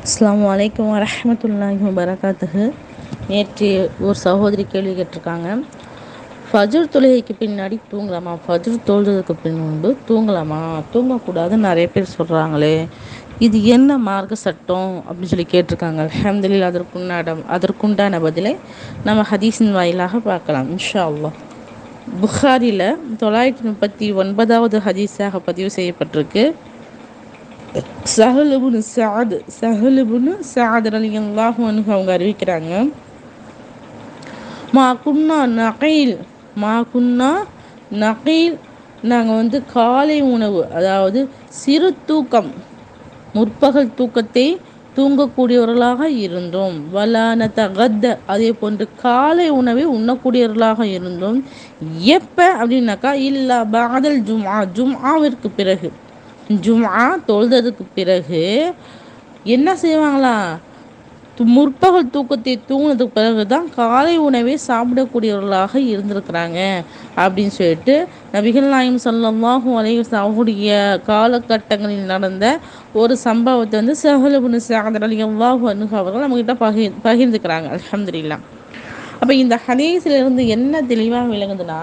அஸ்ஸலாமு அலைக்கும் வரஹ்மத்துல்லாஹி வபரகாத்துஹு நேற்று ஒரு சகோதரி கேள்வி கேட்டிருக்காங்க ஃபஜ்ர் தொழுகைக்கு பின்னாடி தூங்கலாமா ஃபஜ்ர் தொழுதுக்கு பின் முன்பு தூங்கலாமா தூங்கக்கூடாதுன்னு நிறைய பேர் சொல்கிறாங்களே இது என்ன மார்க்க சட்டம் அப்படின்னு சொல்லி கேட்டிருக்காங்க அல்ஹம்துலில்லாஹ் அதற்குண்டான அதற்குண்டான பதிலை நம்ம ஹதீஸின் வாயிலாக பார்க்கலாம் இன்ஷா அல்லாஹ் புகாரியில் தொள்ளாயிரத்தி முப்பத்தி ஒன்பதாவது ஹதீஸாக பதிவு செய்யப்பட்டிருக்கு சஹலுபுனு சாத் சஹலுபுனு சாத் ரலியல்லாஹு அன்ஹு அவங்க அறிவிக்கிறாங்க மா குன்னா நகைல் மா குன்னா நகைல் நாங்கள் வந்து காலை உணவு அதாவது சிறு தூக்கம் முற்பகல் தூக்கத்தை தூங்கக்கூடியவர்களாக இருந்தோம் வலான தகத்த அதே போன்று காலை உணவை உண்ணக்கூடியவர்களாக இருந்தோம் எப்போ அப்படின்னாக்கா இல்லா பாதல் ஜும்ஆ ஜும்ஆவிற்கு பிறகு ஜும்ஆ தொழுததுக்கு பிறகு என்ன செய்வாங்களா து- முற்பகல் தூக்கத்தை தூங்கினதுக்கு பிறகு தான் காலை உணவை சாப்பிடக்கூடியவர்களாக இருந்திருக்கிறாங்க அப்படின்னு சொல்லிட்டு நபிகள் நாயம் ஸல்லல்லாஹு அலைஹி வஸல்லம் அவருடைய காலகட்டங்களில் நடந்த ஒரு சம்பவத்தை வந்து சஹலபுன் சாதர் அலி அல்லாஹு அன்ஹு அவர்கள் நம்மகிட்ட பகிர் பகிர்ந்துக்கிறாங்க அல்ஹம்துலில்லாஹ் அப்போ இந்த ஹதீஸிலிருந்து என்ன தெளிவாக விளங்குதுன்னா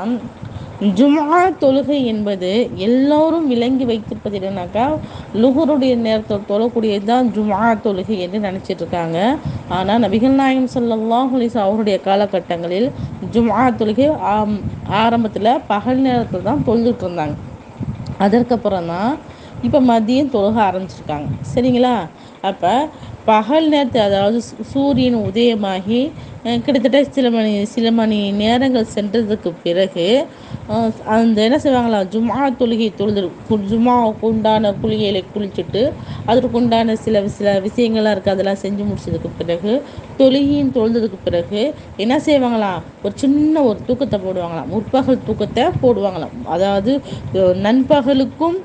ஜும்ஆ தொழுகை என்பது எல்லோரும் விளங்கி வைத்திருப்பது என்னன்னாக்கா லுஹருடைய நேரத்தில் தொழக்கூடியது தான் ஜும்ஆ தொழுகை என்று நினச்சிட்டு இருக்காங்க ஆனால் நபிகள் நாயகம் ஸல்லல்லாஹு அலைஹி வஸல்லம் அவருடைய காலகட்டங்களில் ஜும்ஆ தொழுகை ஆம் ஆரம்பத்தில் பகல் நேரத்தில் தான் தொழுதுட்டு இருந்தாங்க அதற்கப்புறம் தான் இப்போ மதியம் தொழுக ஆரம்பிச்சிருக்காங்க சரிங்களா அப்போ பகல் நேரத்து அதாவது சூ- சூரியன் உதயமாகி அஹ், கிட்டத்தட்ட சில மணி சில மணி நேரங்கள் சென்றதுக்கு பிறகு அஹ், அந்த என்ன செய்வாங்களா ஜும்ஆ தொழுகை தொழுது கு- ஜும்ஆவுக்கு உண்டான குளியலை குளிச்சுட்டு அதற்கு உண்டான சில சில விஷயங்கள்லாம் இருக்குது அதெல்லாம் செஞ்சு முடிச்சதுக்கு பிறகு தொழுகையும் தொழுததுக்கு பிறகு என்ன செய்வாங்களாம் ஒரு சின்ன ஒரு தூக்கத்தை போடுவாங்களாம் முற்பகல் தூக்கத்தை போடுவாங்களாம் அதாவது அஹ், நண்பகலுக்கும்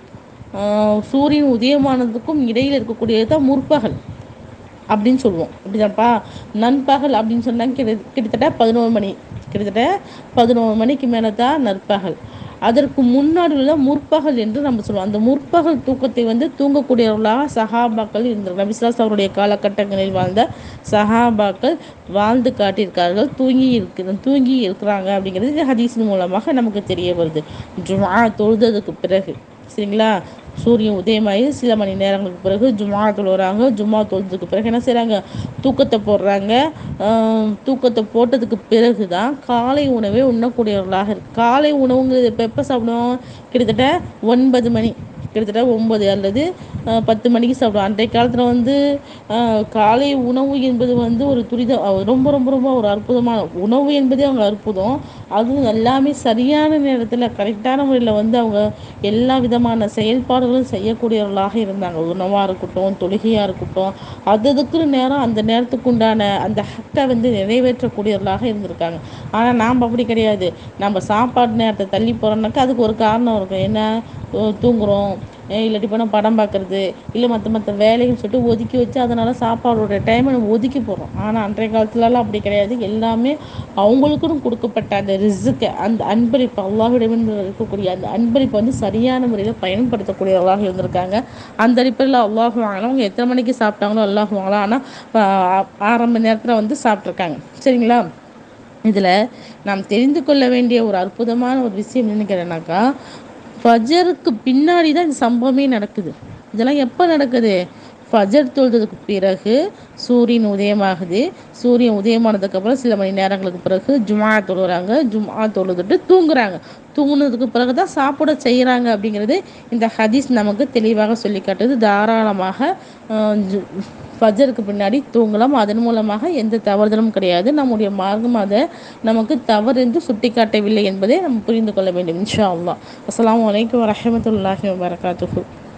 ஆஹ் சூரியன் உதயமானதுக்கும் இடையில் இருக்கக்கூடியது தான் முற்பகல் அப்படின்னு சொல்லுவோம் அப்படிதான்ப்பா நண்பகல் அப்படின்னு சொன்னாங்க கிட்ட கிட்டத்தட்ட பதினோரு மணி கிட்டத்தட்ட பதினோரு மணிக்கு மேலே தான் நற்பகல் அதற்கு முன்னாடி உள்ள முற்பகல் என்று நம்ம சொல்லுவோம் அந்த முற்பகல் தூக்கத்தை வந்து தூங்கக்கூடியவர்களாக சஹாபாக்கள் இருந்தார்கள் நபிஸ்லாஸ் அவருடைய காலகட்டங்களில் வாழ்ந்த சஹாபாக்கள் வாழ்ந்து காட்டியிருக்கார்கள் தூங்கி இருக்கு தூங்கி இருக்கிறாங்க அப்படிங்கிறது இந்த ஹதீஸின் மூலமாக நமக்கு தெரிய வருது ஜுமா தொழுததுக்கு பிறகு சரிங்களா சூரியன் உதயமாகி சில மணி நேரங்களுக்கு பிறகு ஜும்மா தொழுகிறாங்க ஜும்மா தொழுதுக்கு பிறகு என்ன செய்கிறாங்க தூக்கத்தை போடுறாங்க ஆஹ் தூக்கத்தை போட்டதுக்கு பிறகு தான் காலை உணவை உண்ணக்கூடியவர்களாக இருக்கு காலை உணவுங்கிறது இப்போ எப்போ சாப்பிடுவோம் கிட்டத்தட்ட ஒன்பது மணி கிட்டத்தட்ட ஒன்பது அல்லது ஆஹ் பத்து மணிக்கு சாப்பிடுவோம் அன்றைய காலத்தில் வந்து ஆஹ் காலை உணவு என்பது வந்து ஒரு துரிதம் அஹ் ரொம்ப ரொம்ப ரொம்ப ஒரு அற்புதமான உணவு என்பதே அவங்க அற்புதம் அதுவும் எல்லாமே சரியான நேரத்தில் கரெக்டான முறையில் வந்து அவங்க எல்லா விதமான செயல்பாடுகளும் செய்யக்கூடியவர்களாக இருந்தாங்க உணவாக இருக்கட்டும் தொழுகையாக இருக்கட்டும் அது அதுக்குன்னு நேரம் அந்த நேரத்துக்கு உண்டான அந்த ஹக்கை வந்து நிறைவேற்றக்கூடியவர்களாக இருந்திருக்காங்க ஆனால் நாம் அப்படி கிடையாது நம்ம சாப்பாடு நேரத்தை தள்ளி போகிறோம்னாக்கா அதுக்கு ஒரு காரணம் இருக்கும் என்ன தூ- தூங்குறோம் அஹ் இல்லாட்டி போனால் படம் பார்க்குறது இல்லை மற்ற மற்ற வேலைகள் சொல்லிட்டு ஒதுக்கி வச்சு அதனால் சாப்பாடோட டைமை நம்ம ஒதுக்கி போடுறோம் ஆனால் அன்றைய காலத்துலலாம் அப்படி கிடையாது எல்லாமே அவங்களுக்குன்னு கொடுக்கப்பட்ட அந்த ரிசுக்கை அந்த அன்பளிப்பு அல்லாஹ்விடமிருந்து இருக்கக்கூடிய அந்த அன்பளிப்பை வந்து சரியான முறையில் பயன்படுத்தக்கூடியவர்களாக இருந்திருக்காங்க அந்த அடிப்படையில் அல்லாஹ் வாங்கலாம் அவங்க எத்தனை மணிக்கு சாப்பிட்டாங்களோ அல்லாஹ் வாங்கலாம் ஆனால் ஆரம்ப நேரத்தில் வந்து சாப்பிட்ருக்காங்க சரிங்களா இதில் நாம் தெரிந்து கொள்ள வேண்டிய ஒரு அற்புதமான ஒரு விஷயம் நினைக்கிறேன்னாக்கா ஃபஜருக்கு பின்னாடி தான் இந்த சம்பவமே நடக்குது இதெல்லாம் எப்போ நடக்குது ஃபஜர் தொழுதுக்கு பிறகு சூரியன் உதயமாகுது சூரியன் உதயமானதுக்கப்புறம் சில மணி நேரங்களுக்கு பிறகு ஜும்ஆ தொழுகிறாங்க ஜும்ஆ தொழுதுட்டு தூங்குறாங்க தூங்குனதுக்கு பிறகு தான் சாப்பிட செய்கிறாங்க அப்படிங்கிறது இந்த ஹதீஸ் நமக்கு தெளிவாக சொல்லி காட்டுது தாராளமாக ஆஹ், ஜு- ஃபஜருக்கு பின்னாடி தூங்கலாம் அதன் மூலமாக எந்த தவறுதலும் கிடையாது நம்முடைய மார்க்கம் அதை நமக்கு தவறு என்று சுட்டிக்காட்டவில்லை என்பதை நம்ம புரிந்து கொள்ள வேண்டும் இன்ஷா அல்லாஹ் அஸ்ஸலாமு அலைக்கும் வரஹ்மத்துல்லாஹி வபரகாத்துஹு